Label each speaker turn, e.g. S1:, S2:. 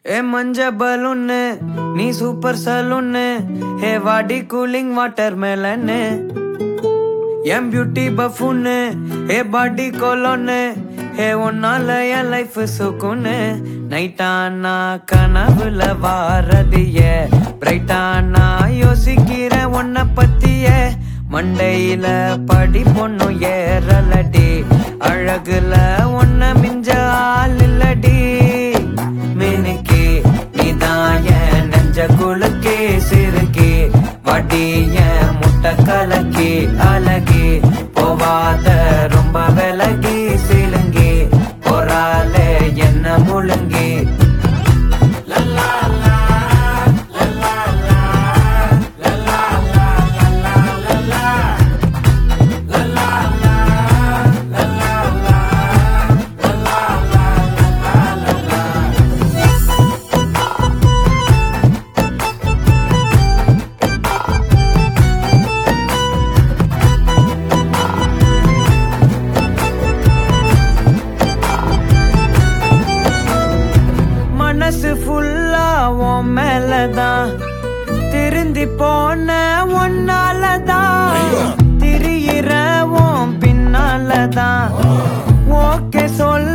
S1: ஏ மஞ்ச பலூன்னு நீ சூப்பர் சலூன்னு ஹே வாடி கூலிங் வாட்டர் மேலன்னு என் பியூட்டி பஃபுன்னு ஹே பாடி கொலோன்னு ஹே உன்னால என் லைஃப் சுக்குன்னு நைட்டானா கனவுல வாரதிய பிரைட்டானா யோசிக்கிற உன்னை பத்திய மண்டையில படி பொண்ணும் ஏறலடி அழகுல உன்னை மிஞ்ச ஆள் இல்லடி மினுக்கி நீதான் என் நெஞ்ச குலுக்கி சிறுக்கி வடி என் முட்டை கலக்கி அழகி போவாத ரொம்ப விலகி சிலுங்கி போறாலே என்ன முழுங்கி மனசு ஃபுல்லா உன் மேலதான் திருந்தி போன ஒன்னாலதான் திரியிற உன் பின்னாலதான் ஓகே சொல்ல